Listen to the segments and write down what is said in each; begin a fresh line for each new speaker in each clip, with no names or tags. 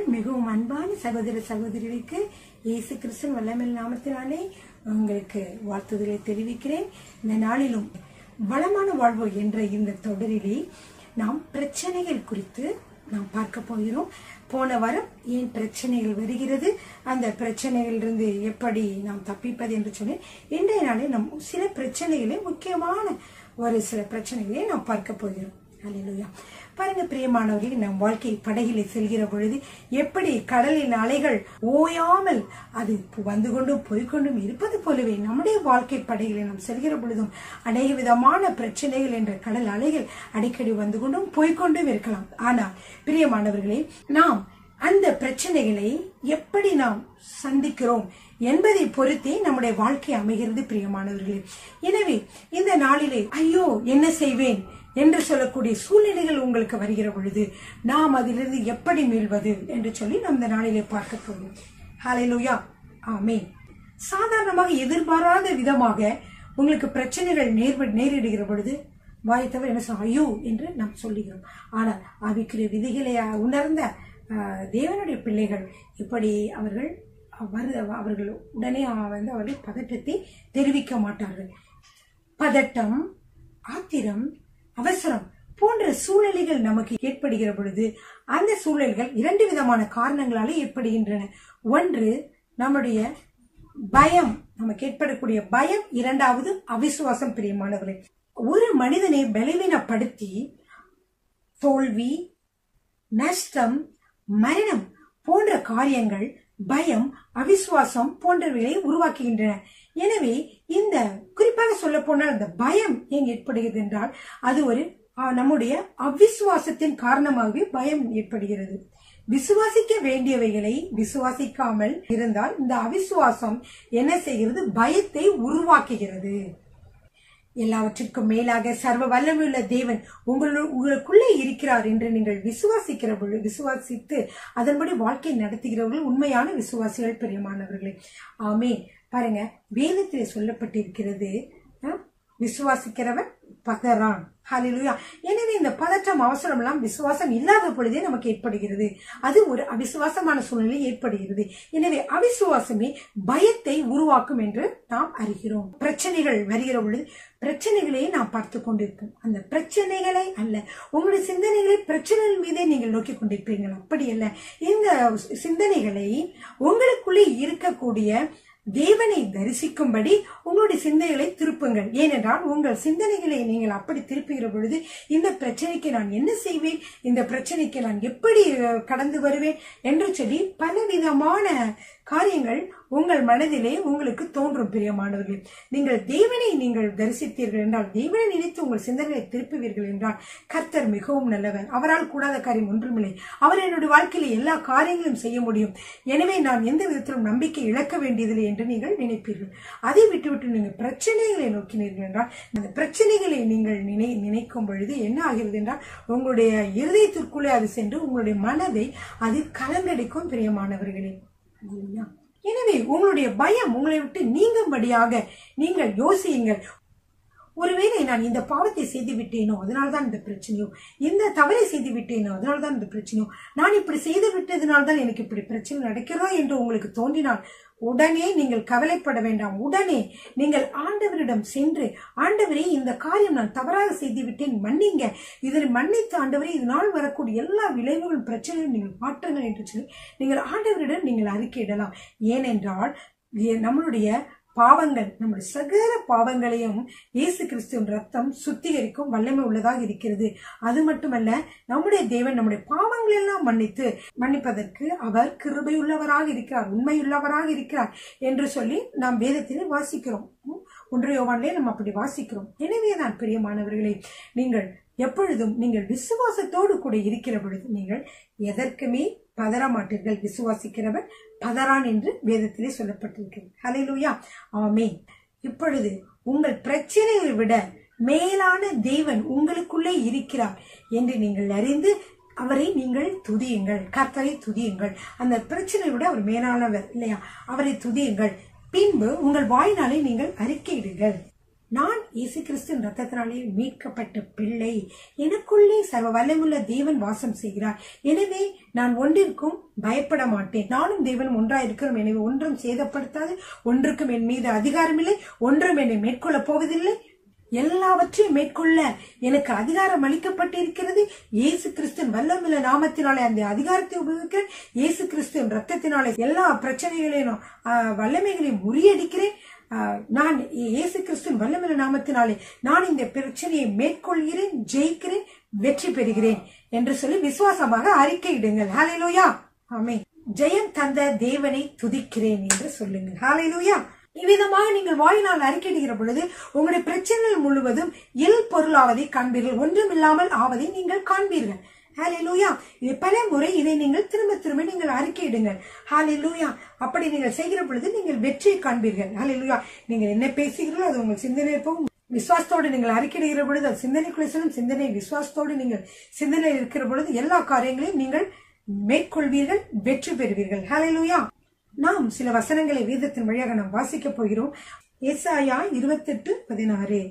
மிகவும் அன்பான சகோதர சகோதரிகளுக்கு இயேசு கிறிஸ்தன் வல்லமில் நாமத்தினாலே உங்களுக்கு வாழ்த்துதலை தெரிவிக்கிறேன் இந்த நாளிலும் வளமான வாழ்வு என்ற இந்த தொடரிலே நாம் பிரச்சனைகள் குறித்து நாம் பார்க்க போகிறோம் போன வாரம் ஏன் பிரச்சனைகள் வருகிறது அந்த பிரச்சனைகளிலிருந்து எப்படி நாம் தப்பிப்பது என்று சொன்னேன் இன்றைய நாளில் நம் சில பிரச்சனைகளே முக்கியமான ஒரு சில பிரச்சனைகளை நாம் பார்க்க போகிறோம் அல்லேலூயா பாருங்க பிரியமானவர்களே நம் வாழ்க்கை படகிலே செல்கிற பொழுது எப்படி கடலின் அலைகள் ஓயாமல் அது வந்து கொண்டும் போய்கொண்டும் இருப்பது போலவே நம்முடைய வாழ்க்கை படகிலே நாம் செல்கிற பொழுதும் அநேக விதமான பிரச்சனைகள் என்ற கடல் அலைகள் அடிக்கடி வந்து கொண்டும் போய்கொண்டும் இருக்கலாம் ஆனால் பிரியமானவர்களே நாம் அந்த பிரச்சனைகளை எப்படி நாம் சந்திக்கிறோம் என்பதை பொறுத்தே நம்முடைய வாழ்க்கை அமைகிறது பிரியமானவர்களே எனவே இந்த நாளிலே ஐயோ என்ன செய்வேன் என்று சொல்லக்கூடிய சூழ்நிலைகள் உங்களுக்கு வருகிற பொழுது நாம் அதிலிருந்து எப்படி மீள்வது என்று சொல்லி நாம் இந்த நாளிலே பார்க்க போகிறோம் ஹalleluya ஆமென் சாதாரணமாக எதிர்பாராத விதமாக உங்களுக்கு பிரச்சனைகள் நேர் நேரிடுகிற பொழுது வாய் தவிர என்ன சொல்ல ஐயோ என்று நாம் சொல்லுகிறோம் ஆனால் அவிக்கிற விதிகளை உணர்ந்த ஆஹ், தேவனுடைய பிள்ளைகள் இப்படி அவர்கள் வரு அவர்கள் உடனே வந்து அவர்கள் பதட்டத்தை தெரிவிக்க மாட்டார்கள் பதட்டம் ஆத்திரம் அவசரம் போன்ற சூழ்நிலைகள் நமக்கு ஏற்படுகிற பொழுது அந்த சூழல்கள் இரண்டு விதமான காரணங்களால ஏற்படுகின்றன ஒன்று நம்முடைய பயம் நமக்கு ஏற்படக்கூடிய பயம் இரண்டாவது அவிசுவாசம் பிரியமானவர்களே ஒரு மனிதனை பலவீனப்படுத்தி தோல்வி நஷ்டம் மரணம் போன்ற காரியங்கள் பயம் அவிசுவாசம் போன்றவைகளை உருவாக்குகின்றன எனவே இந்த குறிப்பாக சொல்ல போனால் இந்த பயம் ஏன் ஏற்படுகிறது என்றால் அது ஒரு ஆ, நம்முடைய அவிசுவாசத்தின் காரணமாகவே பயம் ஏற்படுகிறது விசுவாசிக்க வேண்டியவைகளை விசுவாசிக்காமல் இருந்தால் இந்த அவிசுவாசம் என்ன செய்கிறது பயத்தை உருவாக்குகிறது எல்லாவற்றிற்கும் மேலாக சர்வ வல்லமையுள்ள தேவன் உங்களு உங்களுக்குள்ளே இருக்கிறார் என்று நீங்கள் விசுவாசிக்கிற பொழுது விசுவாசித்து அதன்படி வாழ்க்கை நடத்துகிறவர்கள் உண்மையான விசுவாசிகள் பிரியமானவர்களே ஆமே பாருங்க வேதத்திலே சொல்லப்பட்டிருக்கிறது ஆ, விசுவாசிக்கிறவன் பதறான் ஹalleluya எனவே இந்த பதற்றம் அவசரம் எல்லாம் விசுவாசம் இல்லாத பொழுதே நமக்கு ஏற்படுகிறது அது ஒரு அவிசுவாசமான சூழ்நிலை ஏற்படுகிறது எனவே அவிசுவாசமே பயத்தை உருவாக்கும் என்று நாம் அறிகிறோம் பிரச்சனைகள் வருகிற பொழுது பிரச்சனைகளை நாம் பார்த்து கொண்டிருப்போம் அந்த பிரச்சனைகளை அல்ல உங்களுடைய சிந்தனைகளை பிரச்சனைகள் மீதே நீங்கள் நோக்கி கொண்டிருப்பீர்கள் அப்படி அல்ல இந்த சிந்தனைகளை உங்களுக்குள்ளே இருக்கக்கூடிய தேவனை தரிசிக்கும்படி உங்களுடைய சிந்தைகளை திருப்புங்கள் ஏனென்றால் உங்கள் சிந்தனைகளை நீங்கள் அப்படி திருப்புகிற பொழுது இந்த பிரச்சனைக்கு நான் என்ன செய்வேன் இந்த பிரச்சனைக்கு நான் எப்படி அஹ், கடந்து வருவேன் என்று சொல்லி பலவிதமான காரியங்கள் உங்கள் மனதிலே உங்களுக்கு தோன்றும் பிரியமானவர்களே நீங்கள் தேவனை நீங்கள் தரிசித்தீர்கள் என்றால் தேவனை நினைத்து உங்கள் சிந்தனைகளை திருப்புவீர்கள் என்றால் கர்த்தர் மிகவும் நல்லவர் அவரால் கூடாத காரியம் ஒன்றுமில்லை அவர் என்னுடைய வாழ்க்கையில எல்லா காரியங்களும் செய்ய முடியும் எனவே நான் எந்த விதத்திலும் நம்பிக்கை இழக்க வேண்டியதில்லை என்று நீங்கள் நினைப்பீர்கள் அதை விட்டுவிட்டு நீங்கள் பிரச்சனைகளை நோக்கினீர்கள் என்றால் அந்த பிரச்சனைகளை நீங்கள் நினை நினைக்கும் பொழுது என்ன ஆகிறது என்றால் உங்களுடைய இருதயத்திற்குள்ளே அது சென்று உங்களுடைய மனதை அது கலங்கடிக்கும் பிரியமானவர்களே அல்லேலூயா. எனவே உங்களுடைய பயம் உங்களை விட்டு நீங்கும்படியாக நீங்கள் யோசியுங்கள் ஒருவேளை நான் இந்த பாவத்தை செய்து விட்டேனோ அதனால்தான் இந்த பிரச்சனையோ இந்த தவறை செய்து விட்டேனோ அதனால்தான் இந்த பிரச்சனையோ நான் இப்படி செய்து விட்டதினால்தான் எனக்கு இப்படி பிரச்சனை நடக்கிறதோ என்று உங்களுக்கு தோன்றினால் உடனே நீங்கள் கவலைப்பட வேண்டாம் உடனே நீங்கள் ஆண்டவரிடம் சென்று ஆண்டவரே இந்த காரியம் நான் தவறாக செய்து விட்டேன் மன்னிங்க இதனை மன்னித்து ஆண்டவரே இதனால் வரக்கூடிய எல்லா விளைவுகள் பிரச்சனையும் நீங்கள் மாற்றுங்கள் என்று சொல்லி நீங்கள் ஆண்டவரிடம் நீங்கள் அறிக்கையிடலாம் ஏனென்றால் எ- நம்மளுடைய பாவங்கள் நம்முடைய சகல பாவங்களையும் இயேசு கிறிஸ்துவின் ரத்தம் சுத்திகரிக்கும் வல்லமை உள்ளதாக இருக்கிறது அது மட்டுமல்ல நம்முடைய தேவன் நம்முடைய பாவங்கள் எல்லாம் மன்னித்து மன்னிப்பதற்கு அவர் கிருபையுள்ளவராக இருக்கிறார் உண்மையுள்ளவராக இருக்கிறார் என்று சொல்லி நாம் வேதத்திலே வாசிக்கிறோம் ம், ஒன்று யோவானிலே நம்ம அப்படி வாசிக்கிறோம் எனவே தான் பிரியமானவர்களே நீங்கள் எப்பொழுதும் நீங்கள் விசுவாசத்தோடு கூட இருக்கிற பொழுது நீங்கள் எதற்குமே பதற மாட்டீர்கள் விசுவாசிக்கிறவர் பதறான் என்று வேதத்திலே சொல்லப்பட்டிருக்கிறது ஹalleluya ஆமென் இப்பொழுது உங்கள் பிரச்சனைகளை விட மேலான தேவன் உங்களுக்குள்ளே இருக்கிறார் என்று நீங்கள் அறிந்து அவரை நீங்கள் துதியுங்கள் கர்த்தரை துதியுங்கள் அந்த பிரச்சனையை விட அவர் மேலானவர் இல்லையா அவரை துதியுங்கள் பின்பு உங்கள் வாயினாலே நீங்கள் அறிக்கையிடுங்கள் நான் இயேசு கிறிஸ்துவின் ரத்தத்தினாலே மீட்கப்பட்ட பிள்ளை எனக்குள்ளே சர்வ வல்லமுள்ள தேவன் வாசம் செய்கிறார் எனவே நான் ஒன்றிற்கும் பயப்பட மாட்டேன் நானும் தேவனும் ஒன்றாய் இருக்கிறோம் எனவே ஒன்றும் சேதப்படுத்தாது ஒன்றுக்கும் என் மீது அதிகாரமில்லை ஒன்றும் என்னை மேற்கொள்ளப் போவதில்லை எல்லாவற்றையும் மேற்கொள்ள எனக்கு அதிகாரம் அளிக்கப்பட்டிருக்கிறது இயேசு கிறிஸ்துவின் வல்லமில்ல நாமத்தினாலே அந்த அதிகாரத்தை உபயோகிக்கிறேன் இயேசு கிறிஸ்துவின் ரத்தத்தினாலே எல்லா பிரச்சனைகளையும் ஆஹ், வல்லமைகளையும் முறியடிக்கிறேன் ஆஹ், நான் இயேசு கிறிஸ்துவின் வல்லமில்ல நாமத்தினாலே நான் இந்த பிரச்சனையை மேற்கொள்கிறேன் ஜெயிக்கிறேன் வெற்றி பெறுகிறேன் என்று சொல்லி விசுவாசமாக அறிக்கையிடுங்கள் ஹalleluya ஆமென் ஜெயம் தந்த தேவனை துதிக்கிறேன் என்று சொல்லுங்கள் ஹalleluya இவ்விதமாக நீங்கள் வாயினால் அறிக்கையிடுகிற பொழுது உங்களுடைய பிரச்சனைகள் முழுவதும் இல் பொருளாவதை காண்பீர்கள் ஒன்றுமில்லாமல் ஆவதை நீங்கள் காண்பீர்கள் ஹalleluya இது பல முறை இதை நீங்கள் திரும்ப திரும்ப நீங்கள் அறிக்கையிடுங்கள் ஹalleluya அப்படி நீங்கள் செய்கிற பொழுது நீங்கள் வெற்றியை காண்பீர்கள் ஹalleluya நீங்கள் என்ன பேசுகிறீர்களோ அது உங்கள் சிந்தனையில் போகும் விசுவாசத்தோடு நீங்கள் அறிக்கையிடுகிற பொழுது அது சிந்தனைக்குள்ளே செல்லும் சிந்தனை விசுவாசத்தோடு நீங்கள் சிந்தனையில் இருக்கிற பொழுது எல்லா காரியங்களையும் நீங்கள் மேற்கொள்வீர்கள் வெற்றி பெறுவீர்கள் ஹalleluya நாம் சில வசனங்களை வேதத்தின் வழியாக நாம் வாசிக்கப் போகிறோம் ஏசாயா இருபத்தெட்டு பதினாறு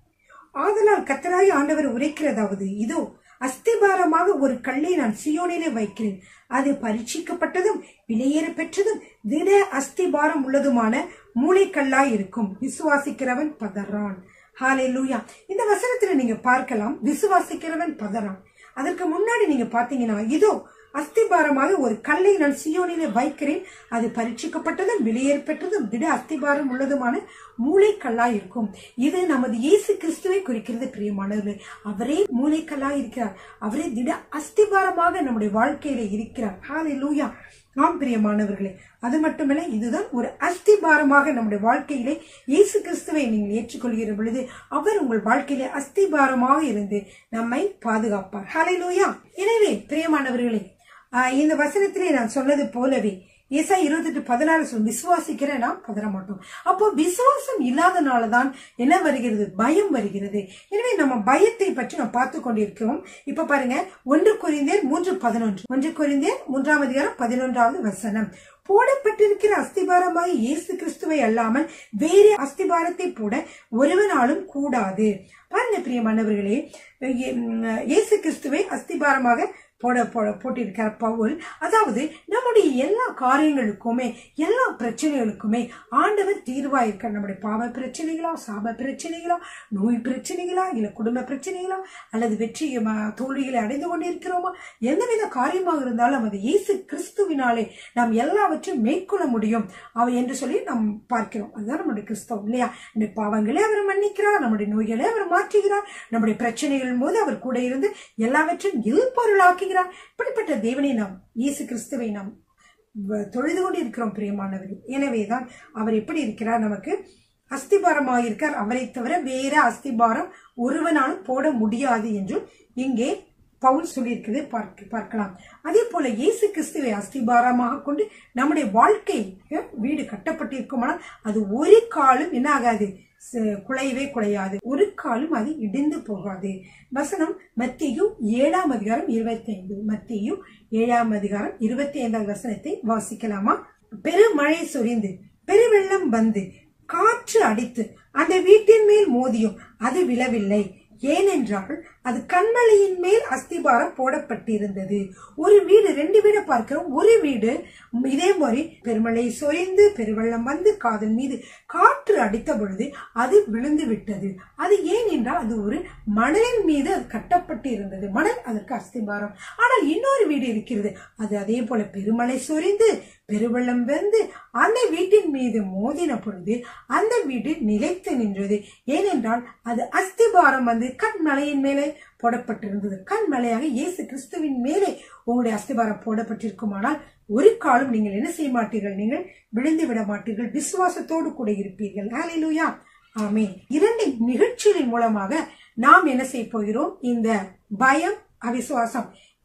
ஆதலால் கத்தராய் ஆண்டவர் உரைக்கிறதாவது இதோ அஸ்திபாரமாக ஒரு கல்லை நான் சியோனிலே வைக்கிறேன் அது பரீட்சிக்கப்பட்டதும் விலையேற பெற்றதும் திட அஸ்திபாரம் உள்ளதுமான மூளைக்கல்லாய் இருக்கும் விசுவாசிக்கிறவன் பதறான் ஹalleluya இந்த வசனத்துல நீங்க பார்க்கலாம் விசுவாசிக்கிறவன் பதறான் அதற்கு முன்னாடி நீங்க பாத்தீங்கன்னா இதோ அஸ்திபாரமாக ஒரு கல்லை நான் சியோனிலே வைக்கிறேன் அது பரீட்சிக்கப்பட்டதும் வெளியேற பெற்றதும் திட அஸ்திபாரம் உள்ளதுமான மூளைக்கல்லாய் இருக்கும் இது நமது இயேசு கிறிஸ்துவை குறிக்கிறது பிரியமானவர்களே அவரே மூளைக்கல்லாய் இருக்கிறார் அவரே திட அஸ்திபாரமாக நம்முடைய வாழ்க்கையில இருக்கிறார் ஹalleluya ஆம் பிரியமானவர்களே அது மட்டுமல்ல இதுதான் ஒரு அஸ்திபாரமாக நம்முடைய வாழ்க்கையிலே இயேசு கிறிஸ்துவை நீங்கள் ஏற்றுக்கொள்கிற பொழுது அவர் உங்கள் வாழ்க்கையிலே அஸ்திபாரமாக இருந்து நம்மை பாதுகாப்பார் ஹalleluya எனவே பிரியமானவர்களே ஆஹ் இந்த வசனத்திலே நான் சொன்னது போலவே ஏசா இருபத்தெட்டு பதினாறு சொல் விசுவாசிக்கிறேன் நாம் பதற மாட்டோம் அப்போ விசுவாசம் இல்லாதனாலதான் என்ன வருகிறது பயம் வருகிறது எனவே நம்ம பயத்தை பற்றி நாம் பார்த்து கொண்டிருக்கிறோம் இப்ப பாருங்க ஒன்று குறிந்தேர் மூன்று பதினொன்று ஒன்று குறிந்தேர் மூன்றாம் அதிகாரம் பதினொன்றாவது வசனம் போடப்பட்டிருக்கிற அஸ்திபாரமாய் இயேசு கிறிஸ்துவை அல்லாமல் வேறு அஸ்திபாரத்தை போட ஒருவனாலும் கூடாது பாருங்க பிரியமானவர்களே இயே- இயேசு கிறிஸ்துவை அஸ்திபாரமாக போட போட போட்டிருக்கார் பவுல் அதாவது நம்முடைய எல்லா காரியங்களுக்குமே எல்லா பிரச்சனைகளுக்குமே ஆண்டவர் தீர்வா இருக்கார் நம்முடைய பாவ பிரச்சனைகளா சாப பிரச்சனைகளா நோய் பிரச்சனைகளா இல்ல குடும்ப பிரச்சனைகளா அல்லது வெற்றி ம, தோல்விகளை அடைந்து கொண்டிருக்கிறோமா எந்தவித காரியமாக இருந்தாலும் அது இயேசு கிறிஸ்துவினாலே நாம் எல்லாவற்றையும் மேற்கொள்ள முடியும் அவ என்று சொல்லி நாம் பார்க்கிறோம் அதுதான் நம்முடைய கிறிஸ்தவம் இல்லையா நம்முடைய பாவங்களே அவர் மன்னிக்கிறார் நம்முடைய நோய்களை அவர் மாற்றுகிறார் நம்முடைய பிரச்சனைகள் போது அவர் கூட இருந்து எல்லாவற்றையும் இல்பொருளாக்குகிறார் இப்படிப்பட்ட தேவனை நாம் இயேசு கிறிஸ்துவை நாம் வ- தொழுது கொண்டு இருக்கிறோம் பிரியமானவர்கள் எனவேதான் அவர் எப்படி இருக்கிறார் நமக்கு அஸ்திபாரமாக இருக்கார் அவரை தவிர வேற அஸ்திபாரம் ஒருவனாலும் போட முடியாது என்றும் இங்கே பவுல் சொல்லியிருக்கிறது பார்க்க பார்க்கலாம் அதே போல இயேசு கிறிஸ்துவை அஸ்திபாரமாக கொண்டு நம்முடைய வாழ்க்கை அஹ், வீடு கட்டப்பட்டிருக்குமானால் அது ஒரு காலும் என்ன ஆகாது ச- குலையவே குலையாது ஒரு காலும் அது இடிந்து போகாது வசனம் மத்தியு ஏழாம் அதிகாரம் இருபத்தி ஐந்து மத்தியு ஏழாம் அதிகாரம் இருபத்தி ஐந்தாவது வசனத்தை வாசிக்கலாமா பெருமழை சொரிந்து பெருவெள்ளம் வந்து காற்று அடித்து அந்த வீட்டின் மேல் மோதியும் அது விழவில்லை ஏனென்றால் அது கண்மலையின் மேல் அஸ்திபாரம் போடப்பட்டிருந்தது ஒரு வீடு ரெண்டு வீடை பார்க்கிறோம் ஒரு வீடு இதே மாதிரி பெருமழை சொரிந்து பெருவெள்ளம் வந்து காதல் மீது காற்று அடித்த பொழுது அது விழுந்து விட்டது அது ஏன் என்றால் அது ஒரு மணலின் மீது அது கட்டப்பட்டு இருந்தது மணல் அதற்கு அஸ்திபாரம் ஆனால் இன்னொரு வீடு இருக்கிறது அது அதே போல பெருமழை சொரிந்து பெருவெள்ளம் வந்து அந்த வீட்டின் மீது மோதின பொழுது அந்த வீடு நிலைத்து நின்றது ஏனென்றால் அது அஸ்திபாரம் வந்து கண்மலையின் மேலே போடப்பட்டிருந்தது கண்மலையாக இயேசு கிறிஸ்துவின் மேலே உங்களுடைய அஸ்திபாரம் போடப்பட்டிருக்குமானால் ஒரு காலம் நீங்கள் என்ன செய்ய மாட்டீர்கள் நீங்கள் விழுந்து விட மாட்டீர்கள் விசுவாசத்தோடு கூட இருப்பீர்கள் ஹalleluya ஆமென் இரண்டு நிகழ்ச்சிகளின் மூலமாக நாம் என்ன செய்ய போகிறோம் இந்த பயம் அவிசுவாசம்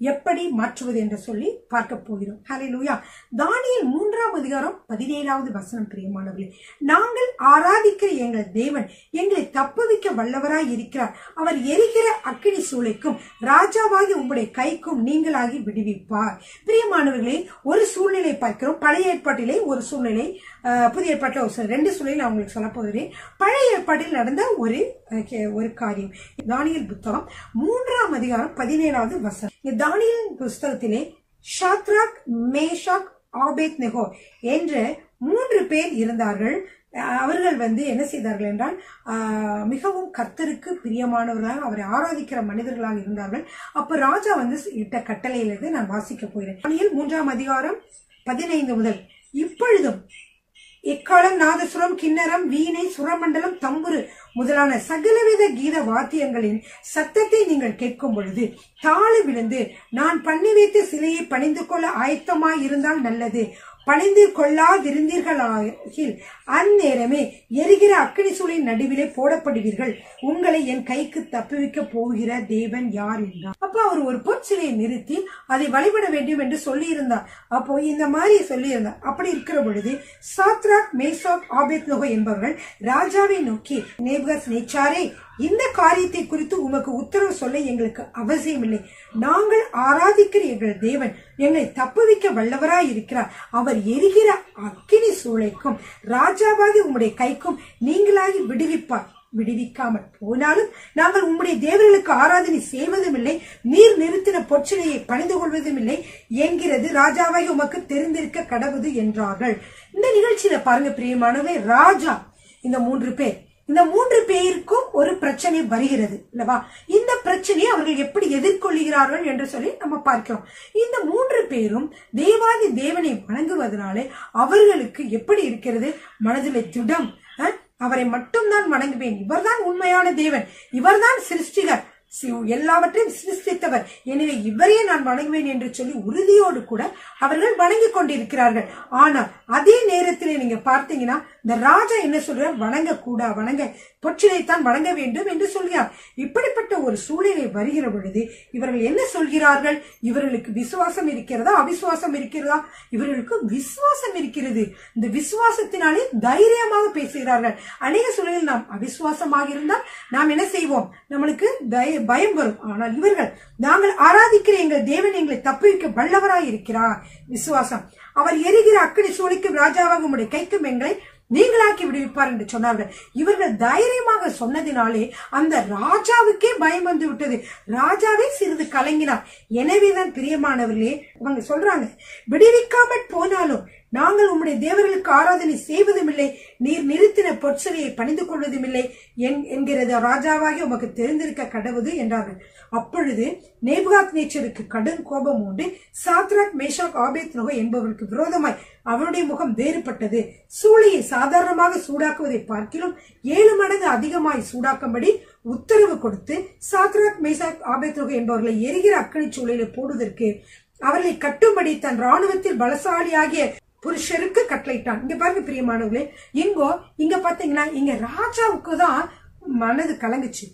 எப்படி மாற்றுவது என்று சொல்லி பார்க்க போகிறோம் ஹalleluya தானியேல் மூன்றாம் அதிகாரம் பதினேழாவது வசனம் பிரியமானவர்களே நாங்கள் ஆராதிக்கிற எங்கள் தேவன் எங்களை தப்புவிக்க வல்லவராய் இருக்கிறார் அவர் எரிகிற அக்கினி சூளைக்கும் ராஜாவாகி உங்களுடைய கைக்கும் நீங்களாகி விடுவிப்பார் பிரியமானவர்களே ஒரு சூழ்நிலை பார்க்கிறோம் பழைய ஏற்பாட்டிலே ஒரு சூழ்நிலை அஹ், புதிய ஏற்பாட்டில் ஒரு சில- ரெண்டு சூழ்நிலை நான் உங்களுக்கு சொல்ல போகிறேன் பழைய ஏற்பாட்டில் நடந்த ஒரு அஹ், கே- ஒரு காரியம் தானியல் புத்தகம் மூன்றாம் அதிகாரம் பதினேழாவது வசனம் இந்த தானியல் புஸ்தகத்திலே ஷாத்ராக் மேஷாக் ஆபேத் நெகோ என்ற மூன்று பேர் இருந்தார்கள் அஹ் அவர்கள் வந்து என்ன செய்தார்கள் என்றால் ஆஹ், மிகவும் கர்த்தருக்கு பிரியமானவர்களாக அவரை ஆராதிக்கிற மனிதர்களாக இருந்தார்கள் அப்ப ராஜா வந்து இட்ட கட்டளையிலிருந்து நான் வாசிக்க போகிறேன் தானியேல் மூன்றாம் அதிகாரம் பதினைந்து முதல் இப்பொழுதும் எக்காலம் நாதசுரம் கிண்ணறம் வீணை சுரமண்டலம் தம்புரு முதலான சகலவித கீத வாத்தியங்களின் சத்தத்தை நீங்கள் கேட்கும் பொழுது தாழ விழுந்து நான் பண்ணி வைத்த சிலையை பணிந்து கொள்ள ஆயத்தமாய் இருந்தால் நல்லது பணிந்து கொள்ளாதிருந்தீர்களாகில் அந்நேரமே எரிகிற அக்கினி சூழின் நடுவிலே போடப்படுவீர்கள் உங்களை என் கைக்கு தப்புவிக்க போகிற தேவன் யார் என்றார் அப்ப அவர் ஒரு பொற்சிலையை நிறுத்தி அதை வழிபட வேண்டும் என்று சொல்லியிருந்தார் அப்போ இந்த மாதிரி சொல்லியிருந்தார் அப்படி இருக்கிற பொழுது சாத்ராக் மேசாக் ஆபேத்னோகோ என்பவர்கள் ராஜாவை நோக்கி நேபுகஸ் நேச்சாரே இந்த காரியத்தை குறித்து உமக்கு உத்தரவு சொல்ல எங்களுக்கு அவசியமில்லை நாங்கள் ஆராதிக்கிற எங்கள் தேவன் எங்களை தப்புவிக்க வல்லவராய் இருக்கிறார் அவர் எரிகிற அக்கினி சூளைக்கும் ராஜாவாகி உம்முடைய கைக்கும் நீங்களாகி விடுவிப்பார் விடுவிக்காமல் போனாலும் நாங்கள் உம்முடைய தேவர்களுக்கு ஆராதனை செய்வதும் இல்லை நீர் நிறுத்தின பொற்சிலையை பணிந்து கொள்வதும் இல்லை என்கிறது ராஜாவாகி உமக்கு தெரிந்திருக்க கடவுது என்றார்கள் இந்த நிகழ்ச்சியில பாருங்க பிரியமானவே ராஜா இந்த மூன்று பேர் இந்த மூன்று பேருக்கும் ஒரு பிரச்சனை வருகிறது அல்லவா இந்த பிரச்சனையை அவர்கள் எப்படி எதிர்கொள்கிறார்கள் என்று சொல்லி நம்ம பார்க்கிறோம் இந்த மூன்று பேரும் தேவாதி தேவனை வணங்குவதனாலே அவர்களுக்கு எப்படி இருக்கிறது மனதில் திடம் அஹ், அவரை மட்டும்தான் வணங்குவேன் இவர்தான் உண்மையான தேவன் இவர்தான் சிருஷ்டிகர் சி- எல்லாவற்றையும் சிருஷ்டித்தவர் எனவே இவரையே நான் வணங்குவேன் என்று சொல்லி உறுதியோடு கூட அவர்கள் வணங்கி கொண்டிருக்கிறார்கள் ஆனால் அதே நேரத்தில் நீங்க பார்த்தீங்கன்னா இந்த ராஜா என்ன சொல்றார் வணங்க கூடா வணங்க பொற்றிலைத்தான் வணங்க வேண்டும் என்று சொல்கிறார் இப்படிப்பட்ட ஒரு சூழ்நிலை வருகிற பொழுது இவர்கள் என்ன சொல்கிறார்கள் இவர்களுக்கு விசுவாசம் இருக்கிறதா அவிசுவாசம் இருக்கிறதா இவர்களுக்கு விசுவாசம் இருக்கிறது இந்த விசுவாசத்தினாலே தைரியமாக பேசுகிறார்கள் அநேக சூழலில் நாம் அவிசுவாசமாக இருந்தால் நாம் என்ன செய்வோம் நம்மளுக்கு தய- பயம் வரும் ஆனால் இவர்கள் நாங்கள் ஆராதிக்கிற எங்கள் தேவன் எங்களை தப்புவிக்க வல்லவராய் இருக்கிறார் விசுவாசம் அவர் எரிகிற அக்கினி சூளைக்கும் ராஜாவாக உம்முடைய கைக்கும் எங்களை நீங்களாக்கி விடுவிப்பார் என்று சொன்னார்கள் இவர்கள் தைரியமாக சொன்னதினாலே அந்த ராஜாவுக்கே பயம் வந்து விட்டது ராஜாவே சிறிது கலங்கினார் எனவேதான் பிரியமானவர்களே இவங்க சொல்றாங்க விடுவிக்காமல் போனாலும் நாங்கள் உம்முடைய தேவர்களுக்கு ஆராதனை செய்வதும் இல்லை நீர் நிறுத்தின பொற்சலையை பணிந்து கொள்வதும் இல்லை என்- என்கிறது ராஜாவாகி உமக்கு தெரிந்திருக்க கடவுது என்றார்கள் அப்பொழுது நேபுகாத் நேச்சருக்கு கடும் கோபம் உண்டு சாத்ராக் மேஷாக் ஆபேத் நோகோ என்பவருக்கு விரோதமாய் அவனுடைய முகம் வேறுபட்டது சூளையை சாதாரணமாக சூடாக்குவதை பார்க்கிலும் ஏழு மடங்கு அதிகமாய் சூடாக்கும்படி உத்தரவு கொடுத்து சாத்ராக் மேஷாக் ஆபேத் நோகோ என்பவர்களை எரிகிற அக்கனி சூளையில போடுவதற்கு அவர்களை கட்டும்படி தன் ராணுவத்தில் பலசாலியாகிய புருஷருக்கு கட்டளையிட்டான் இங்க பாருங்க பிரியமானவர்களே இங்கோ இங்க பாத்தீங்கன்னா இங்க ராஜாவுக்கு தான் மனது கலங்குச்சு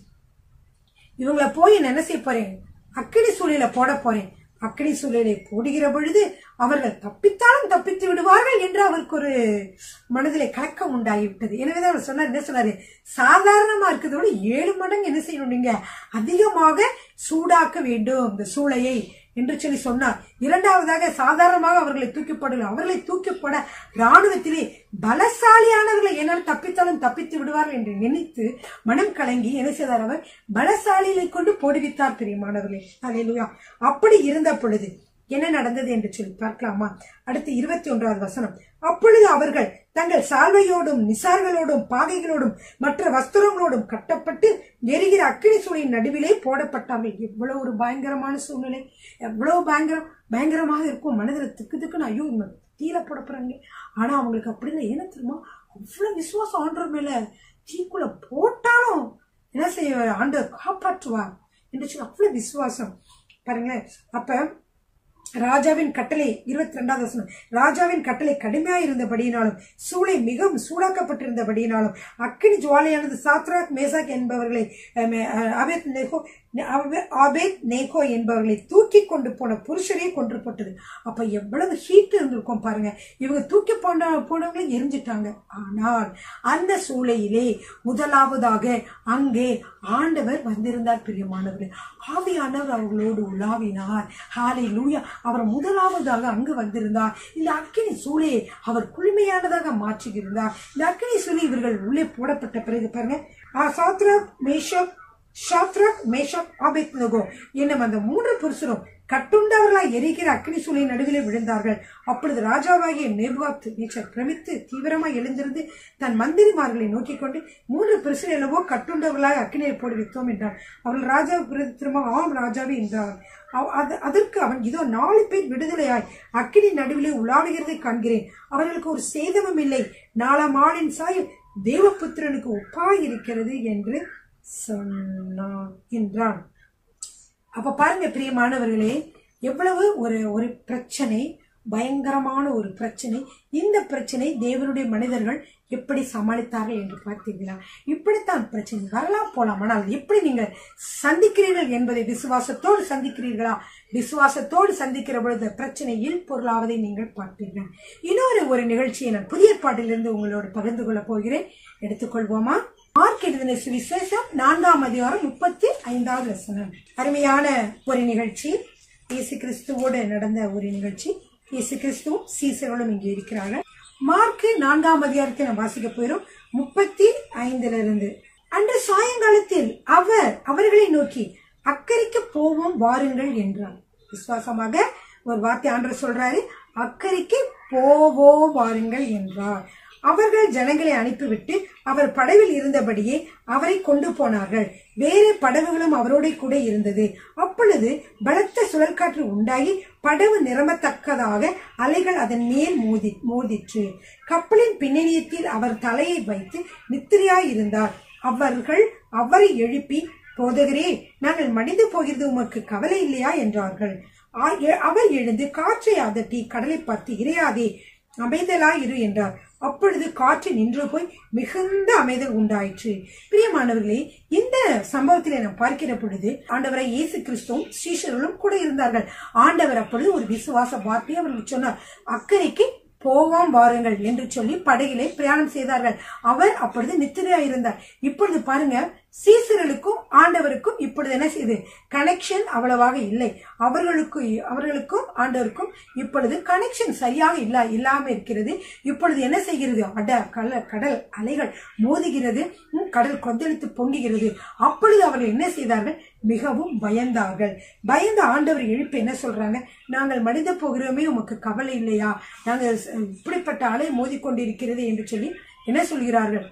இவங்கள போய் நான் என்ன செய்ய போறேன் அக்கினி சூழல போட போறேன் அக்கினி சூழலை போடுகிற பொழுது அவர்கள் தப்பித்தாலும் தப்பித்து விடுவார்கள் என்று அவருக்கு ஒரு மனதிலே கலக்கம் உண்டாகிவிட்டது எனவேதான் அவர் சொன்னார் என்ன சொன்னாரு சாதாரணமா இருக்கிறத விட ஏழு மடங்கு என்ன செய்யணும் நீங்க அதிகமாக சூடாக்க வேண்டும் இந்த சூளையை என்று சொல்லி சொன்னார் இரண்டாவதாக சாதாரணமாக அவர்களை தூக்கிப்படல அவர்களை தூக்கிப்பட ராணுவத்திலே பலசாலியானவர்களை என்னால் தப்பித்தாலும் தப்பித்து விடுவார்கள் என்று நினைத்து மனம் கலங்கி என்ன செய்தார் அவர் பலசாலிகளை கொண்டு போடுவித்தார் பிரியமானவர்களே அல்லேலூயா அப்படி இருந்த பொழுது என்ன நடந்தது என்று சொல்லி பார்க்கலாமா அடுத்து இருபத்தி ஒன்றாவது வசனம் அப்பொழுது அவர்கள் தங்கள் சால்வையோடும் நிசார்களோடும் பாகைகளோடும் மற்ற வஸ்திரங்களோடும் கட்டப்பட்டு எரிகிற அக்கினி சூழின் நடுவிலே போடப்பட்டார்கள் எவ்வளவு ஒரு பயங்கரமான சூழ்நிலை எவ்வளவு பயங்கரம் பயங்கரமாக இருக்கும் மனதில் திக்கு திக்குன்னு ஐயோ இவங்க தீல போட போறாங்க ஆனா அவங்களுக்கு அப்படி இல்லை என்ன தெரியுமா அவ்வளவு விசுவாசம் ஆண்டவர் மேல தீக்குள்ள போட்டாலும் என்ன செய்ய ஆண்டவர் காப்பாற்றுவார் என்று சொல்லி அவ்வளவு விசுவாசம் பாருங்க அப்ப ராஜாவின் கட்டளை இருபத்தி ரெண்டாவது வசனம் ராஜாவின் கட்டளை கடுமையாக இருந்தபடியினாலும் சூளை மிகவும் சூடாக்கப்பட்டிருந்தபடியினாலும் அக்கினி ஜுவாலையானது சாத்ராக் மேசாக் என்பவர்களை அஹ், மே- அஹ், அபேத்நேகோ ஆபேத் நேகோ என்பவர்களை தூக்கி கொண்டு போன புருஷரே கொன்று போட்டது அப்ப எவ்வளவு ஹீட் இருந்திருக்கும் பாருங்க இவங்க தூக்கி போன போனவங்களை எரிஞ்சிட்டாங்க ஆனால் அந்த சூளையிலே முதலாவதாக அங்கே ஆண்டவர் வந்திருந்தார் பிரியமானவர்கள் ஆவியானவர் அவர்களோடு உலாவினார் ஹாலை லூயா அவர் முதலாவதாக அங்கு வந்திருந்தார் இந்த அக்கினி சூளையை அவர் குளுமையானதாக மாற்றியிருந்தார் இந்த அக்கினி சூளை இவர்கள் உள்ளே போடப்பட்ட பிறகு பாருங்க Shadrach Meshach Shadrach Meshach Abednego என்னும் அந்த மூன்று புருஷரும் கட்டுண்டவர்களாய் எரிகிற அக்னி சூளை நடுவிலே விழுந்தார்கள் அப்பொழுது ராஜாவாகிய நேபாத் நேச்சர் பிரமித்து தீவிரமாய் எழுந்திருந்து தன் மந்திரிமார்களை நோக்கிக் கொண்டு மூன்று புருஷர் என்னவோ கட்டுண்டவர்களாக அக்னியை போடு வைத்தோம் என்றார் அவர்கள் ராஜா திரும்ப ஆம் ராஜாவே என்றார் அவ- அது- அதற்கு அவன் இதோ நாலு பேர் விடுதலையாய் அக்கினி நடுவிலே உலாவுகிறதை காண்கிறேன் அவர்களுக்கு ஒரு சேதமும் இல்லை நாலாம் ஆளின் சாய் தேவபுத்திரனுக்கு ஒப்பாய் இருக்கிறது என்று சொன்னான் என்றான் அப்ப பாருங்க பிரியமானவர்களே எவ்வளவு ஒரு ஒரு பிரச்சனை பயங்கரமான ஒரு பிரச்சனை இந்த பிரச்சனை தேவனுடைய மனிதர்கள் எப்படி சமாளித்தார்கள் என்று பார்த்தீர்களா இப்படித்தான் பிரச்சனை வரலாம் போலாம் ஆனால் எப்படி நீங்கள் சந்திக்கிறீர்கள் என்பதை விசுவாசத்தோடு சந்திக்கிறீர்களா விசுவாசத்தோடு சந்திக்கிற பொழுது பிரச்சனையில் பொருளாவதை நீங்கள் பார்ப்பீர்கள் இன்னொரு ஒரு நிகழ்ச்சியை நான் புதிய பாட்டிலிருந்து உங்களோடு பகிர்ந்து கொள்ளப் போகிறேன் எடுத்துக்கொள்வோமா மார்க் எழுதின சுவிசேஷம் நான்காம் அதிகாரம் முப்பத்தி ஐந்தாவது வசனம் அருமையான ஒரு நிகழ்ச்சி இயேசு கிறிஸ்துவோடு நடந்த ஒரு நிகழ்ச்சி இயேசு கிறிஸ்துவும் சீசர்களும் இங்கே இருக்கிறார்கள் மார்க் நான்காம் அதிகாரத்தை நாம் வாசிக்க போயிரும் முப்பத்தி ஐந்துல இருந்து அன்று சாயங்காலத்தில் அவர் அவர்களை நோக்கி அக்கறைக்கு போவோம் வாருங்கள் என்றார் விசுவாசமாக ஒரு வார்த்தை ஆண்டவர் சொல்றாரு அக்கறைக்கு போவோம் வாருங்கள் என்றார் அவர்கள் ஜனங்களை அனுப்பிவிட்டு அவர் படவில் இருந்தபடியே அவரை கொண்டு போனார்கள் வேறு படகுகளும் அவரோட கூட இருந்தது அப்பொழுது பலத்த சுழற்காற்று உண்டாகி படகு நிரம்பத்தக்கதாக அலைகள் அதன் மேல் மோதி மோதிற்று கப்பலின் பின்னணியத்தில் அவர் தலையை வைத்து நித்திரையாய் இருந்தார் அவர்கள் அவரை எழுப்பி போதகரே நாங்கள் மடிந்து போகிறது உமக்கு கவலை இல்லையா என்றார்கள் ஆ- எ- அவர் எழுந்து காற்றை அதட்டி கடலை பார்த்து இறையாதே அமைதலா இரு என்றார் அப்பொழுது காற்று நின்று போய் மிகுந்த அமைதல் உண்டாயிற்று பிரியமானவர்களே இந்த சம்பவத்திலே நாம் பார்க்கிற பொழுது ஆண்டவரை இயேசு கிறிஸ்துவும் ஸ்ரீஷர்களும் கூட இருந்தார்கள் ஆண்டவர் அப்பொழுது ஒரு விசுவாச வார்த்தையை அவர்களுக்கு சொன்னார் அக்கறைக்கு போவோம் வாருங்கள் என்று சொல்லி படகிலே பிரயாணம் செய்தார்கள் அவர் அப்பொழுது நித்திரையா இருந்தார் இப்பொழுது பாருங்க சீசர்களுக்கும் ஆண்டவருக்கும் இப்பொழுது என்ன செய்யுது கனெக்ஷன் அவ்வளவாக இல்லை அவர்களுக்கு அவர்களுக்கும் ஆண்டவருக்கும் இப்பொழுது கனெக்ஷன் சரியாக இல்ல இல்லாம இருக்கிறது இப்பொழுது என்ன செய்கிறது அட கல கடல் அலைகள் மோதுகிறது ம், கடல் கொந்தளித்து பொங்குகிறது அப்பொழுது அவர்கள் என்ன செய்தார்கள் மிகவும் பயந்தார்கள் பயந்த ஆண்டவர் எழுப்பி என்ன சொல்றாங்க நாங்கள் மடிந்து போகிறோமே உமக்கு கவலை இல்லையா நாங்கள் ச- இப்படிப்பட்ட அலை மோதிக்கொண்டிருக்கிறது என்று சொல்லி என்ன சொல்கிறார்கள்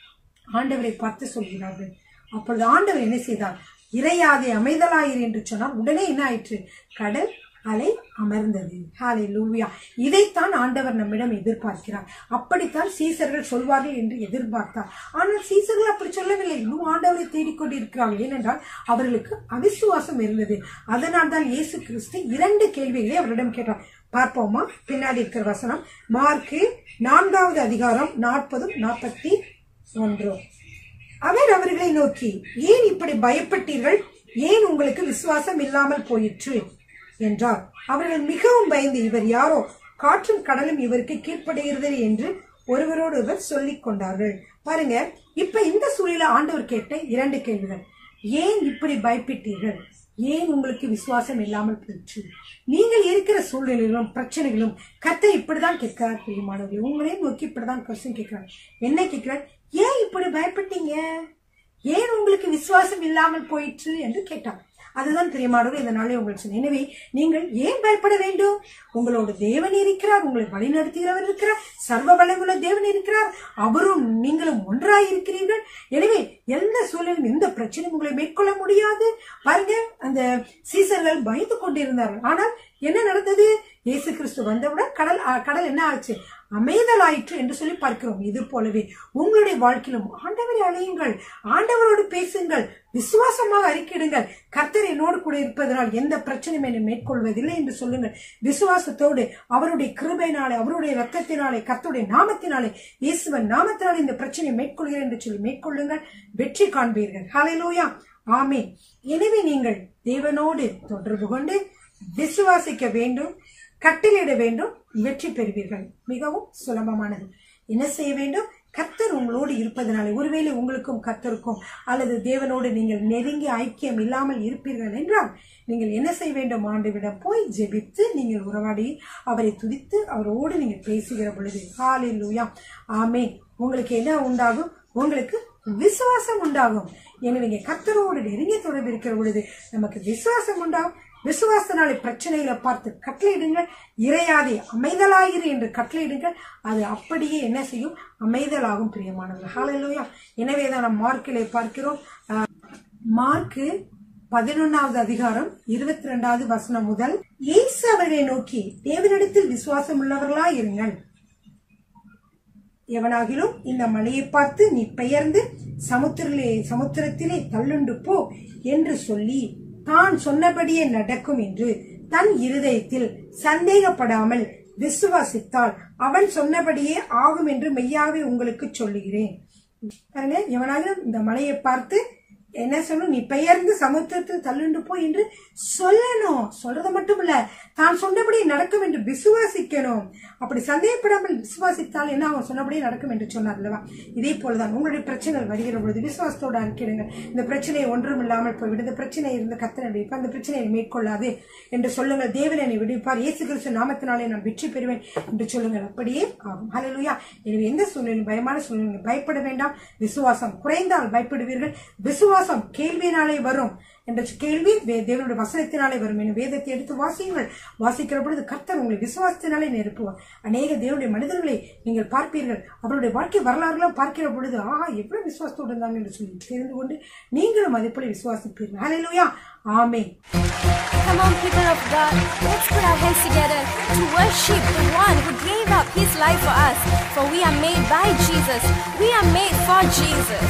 ஆண்டவரை பார்த்து சொல்கிறார்கள் அப்பொழுது ஆண்டவர் என்ன செய்தார் இறையாதே அமைதலாயிரு என்று சொன்னால் உடனே என்ன ஆயிற்று கடல் அலை அமர்ந்தது ஹாலே லூவியா இதைத்தான் ஆண்டவர் நம்மிடம் எதிர்பார்க்கிறார் அப்படித்தான் சீசர்கள் சொல்வார்கள் என்று எதிர்பார்த்தார் ஆனால் சீசர்கள் அப்படி சொல்லவில்லை இன்னும் ஆண்டவரை தேடிக்கொண்டிருக்கிறார்கள் ஏனென்றால் அவர்களுக்கு அவிசுவாசம் இருந்தது அதனால் தான் இயேசு கிறிஸ்து இரண்டு கேள்விகளை அவரிடம் கேட்டார் பார்ப்போமா பின்னாடி இருக்கிற வசனம் மார்க்கு நான்காவது அதிகாரம் நாற்பதும் நாற்பத்தி ஒன்றும் அவர் அவர்களை நோக்கி ஏன் இப்படி பயப்பட்டீர்கள் ஏன் உங்களுக்கு விசுவாசம் இல்லாமல் போயிற்று என்றார் அவர்கள் மிகவும் பயந்து இவர் யாரோ காற்றும் கடலும் இவருக்கு கீழ்ப்படுகிறது என்று ஒருவரோடு ஒருவர் சொல்லிக் கொண்டார்கள் பாருங்க இப்ப இந்த சூழல ஆண்டவர் கேட்ட இரண்டு கேள்விகள் ஏன் இப்படி பயப்பட்டீர்கள் ஏன் உங்களுக்கு விசுவாசம் இல்லாமல் போயிற்று நீங்கள் இருக்கிற சூழ்நிலைகளும் பிரச்சனைகளும் கத்தை இப்படிதான் கேட்கிறார் பிரியமானவர்கள் உங்களையும் நோக்கி இப்படிதான் கொஸ்டின் கேட்கிறார் என்ன கேட்கிறார் ஏன் இப்படி பயப்பட்டீங்க ஏன் உங்களுக்கு விசுவாசம் இல்லாமல் போயிற்று என்று கேட்டார் அதுதான் பிரியமானவர்கள் இந்த நாளே உங்களுக்கு சொன்னேன் எனவே நீங்கள் ஏன் பயப்பட வேண்டும் உங்களோட தேவன் இருக்கிறார் உங்களை வழிநடத்துகிறவர் இருக்கிறார் சர்வ வளங்குள்ள தேவன் இருக்கிறார் அவரும் நீங்களும் ஒன்றாய் இருக்கிறீர்கள் எனவே எந்த சூழலும் எந்த பிரச்சனையும் உங்களை மேற்கொள்ள முடியாது பாருங்க அந்த சீசர்கள் பயந்து கொண்டிருந்தார்கள் ஆனால் என்ன நடந்தது இயேசு கிறிஸ்து வந்தவுடன் கடல் அ, கடல் என்ன ஆச்சு அமைதலாயிற்று என்று சொல்லி பார்க்கிறோம் இது போலவே உங்களுடைய வாழ்க்கையிலும் ஆண்டவரை அழையுங்கள் ஆண்டவரோடு பேசுங்கள் விசுவாசமாக அறிக்கையிடுங்கள் கர்த்தர் என்னோடு கூட இருப்பதனால் எந்த பிரச்சனையும் என்னை மேற்கொள்வதில்லை என்று சொல்லுங்கள் விசுவாசத்தோடு அவருடைய கிருபையினாலே அவருடைய ரத்தத்தினாலே கர்த்தருடைய நாமத்தினாலே இயேசுவன் நாமத்தினாலே இந்த பிரச்சனையை மேற்கொள்கிறேன் என்று சொல்லி மேற்கொள்ளுங்கள் வெற்றி காண்பீர்கள் ஹalleluya ஆமென் எனவே நீங்கள் தேவனோடு தொடர்பு கொண்டு விசுவாசிக்க வேண்டும் கட்டளையிட வேண்டும் வெற்றி பெறுவீர்கள் மிகவும் சுலபமானது என்ன செய்ய வேண்டும் கர்த்தர் உங்களோடு இருப்பதனாலே ஒருவேளை உங்களுக்கும் கர்த்தருக்கும் அல்லது தேவனோடு நீங்கள் நெருங்கி ஐக்கியம் இல்லாமல் இருப்பீர்கள் என்றால் நீங்கள் என்ன செய்ய வேண்டும் ஆண்டுவிடம் போய் ஜெபித்து நீங்கள் உறவாடி அவரை துதித்து அவரோடு நீங்கள் பேசுகிற பொழுது ஹalleluya ஆமென் உங்களுக்கு என்ன உண்டாகும் உங்களுக்கு விசுவாசம் உண்டாகும் எனவே நீங்க கர்த்தரோடு நெருங்கிய தொடர்பு இருக்கிற பொழுது நமக்கு விசுவாசம் உண்டாகும் விசுவாசனாலே பிரச்சனைகளை பார்த்து கட்டளையிடுங்கள் இறையாதே அமைதலாயிரு என்று கட்டளையிடுங்கள் அது அப்படியே என்ன செய்யும் அமைதலாகும் பிரியமானவர்கள் ஹalleluya எனவே தான் நாம் மார்க்கிலே பார்க்கிறோம் அஹ், மார்க்கு பதினொன்னாவது அதிகாரம் இருபத்தி ரெண்டாவது வசனம் முதல் இயேசு அவர்களை நோக்கி தேவனிடத்தில் விசுவாசம் உள்ளவர்களாய் இருங்கள் எவனாகிலும் இந்த மலையை பார்த்து நீ பெயர்ந்து சமுத்திரத்திலே சமுத்திரத்திலே தள்ளுண்டு போ என்று சொல்லி தான் சொன்னபடியே நடக்கும் என்று தன் இருதயத்தில் சந்தேகப்படாமல் விசுவாசித்தால் அவன் சொன்னபடியே ஆகும் என்று மெய்யாவே உங்களுக்கு சொல்லுகிறேன் பாருங்க எவனாகிலும் இந்த மலையை பார்த்து என்ன சொல்லணும் நீ பெயர்ந்து சமுத்திரத்தில் தள்ளுண்டு போய் என்று சொல்லணும் சொல்றது மட்டும் இல்ல தான் சொன்னபடி நடக்கும் என்று விசுவாசிக்கணும் அப்படி சந்தேகப்படாமல் விசுவாசித்தால் என்ன அவன் சொன்னபடியே நடக்கும் என்று சொன்னார் அல்லவா இதே போலதான் உங்களுடைய பிரச்சனைகள் வருகிற பொழுது விசுவாசத்தோடு அறிக்கையிடுங்க இந்த பிரச்சனை ஒன்றும் இல்லாமல் போய்விடு இந்த பிரச்சனை இருந்த கத்தனை விடுவிப்பார் இந்த பிரச்சனையை மேற்கொள்ளாது என்று சொல்லுங்கள் தேவன் என்னை விடுவிப்பார் இயேசு கிறிஸ்து நாமத்தினாலே நான் வெற்றி பெறுவேன் என்று சொல்லுங்கள் அப்படியே ஆகும் ஹalleluya எனவே எந்த சூழ்நிலையும் பயமான சூழ்நிலை பயப்பட வேண்டாம் விசுவாசம் குறைந்தால் பயப்படுவீர்கள் விசுவாசம் கேள்வியினாலே வரும் என்ற கேள்வி வே- தேவனுடைய வசனத்தினாலே வரும் எனும் வேதத்தை எடுத்து வாசியுங்கள் வாசிக்கிற பொழுது கர்த்தர் உங்களை விசுவாசத்தினாலே நிரப்புவார் அநேக தேவனுடைய மனிதர்களை நீங்கள் பார்ப்பீர்கள் அவருடைய வாழ்க்கை வரலாறுலாம் பார்க்கிற பொழுது ஆ எவ்வளவு விசுவாசத்தோடு இருந்தாங்க என்று சொல்லி தெரிந்து கொண்டு நீங்களும் அதே போல விசுவாசிப்பீர்கள் ஹalleluya ஆமென்
Come on, people of God, let's put our hands together to worship the one who gave up his life for us. For we are made by Jesus, we are made for Jesus.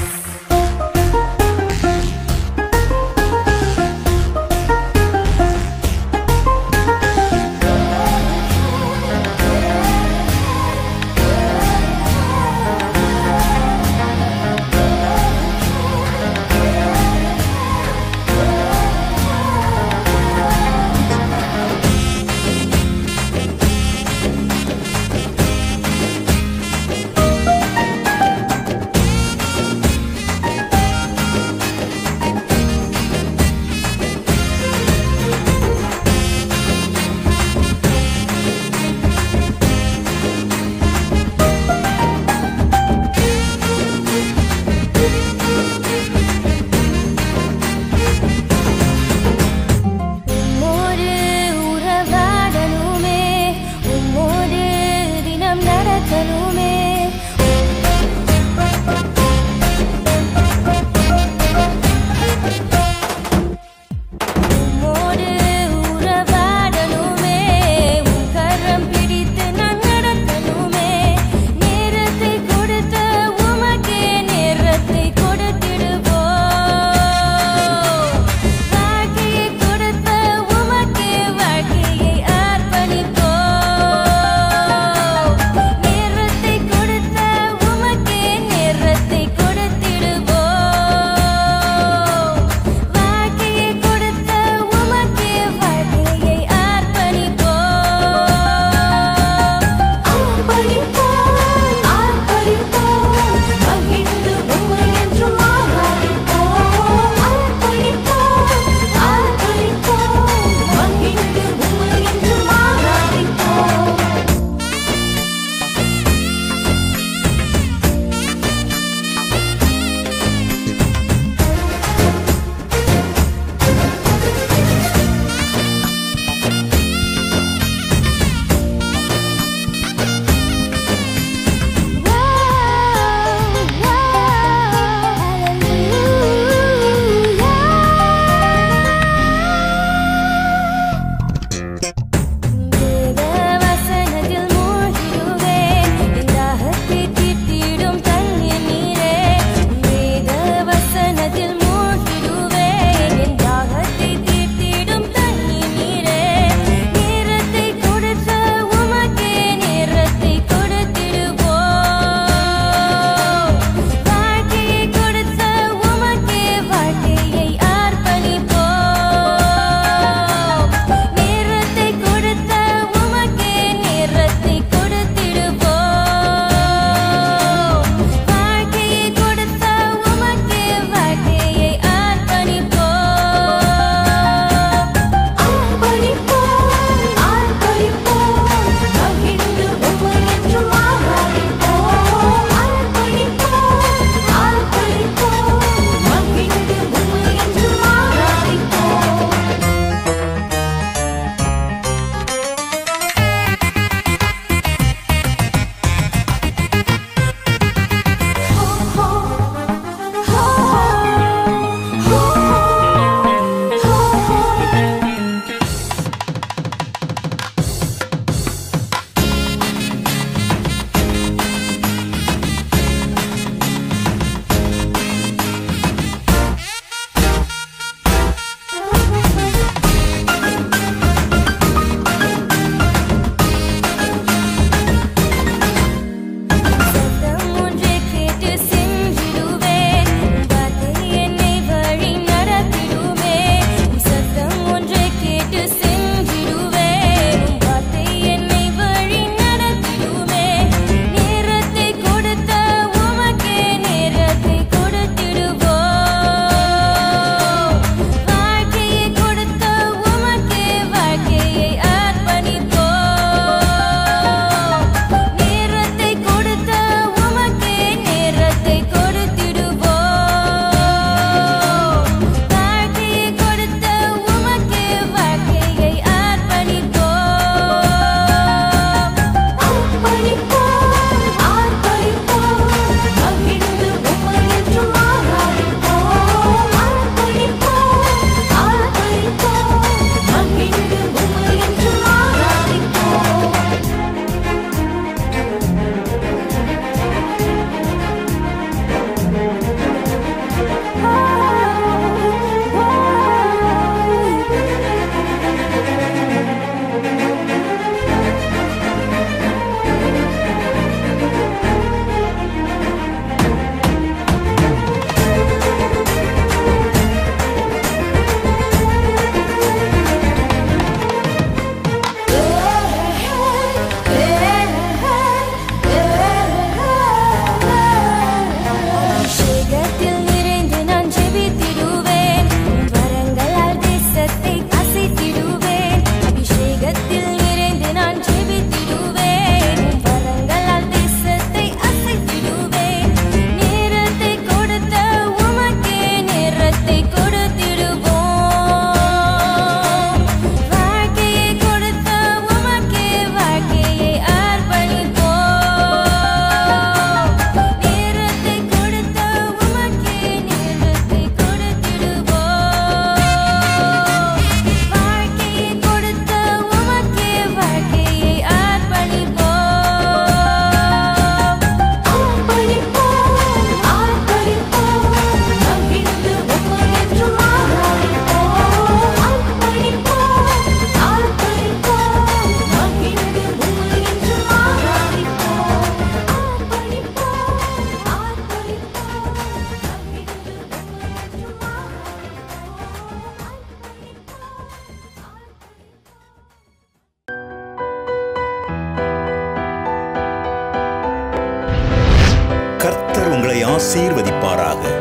ஆசீர்வதிப்பாராக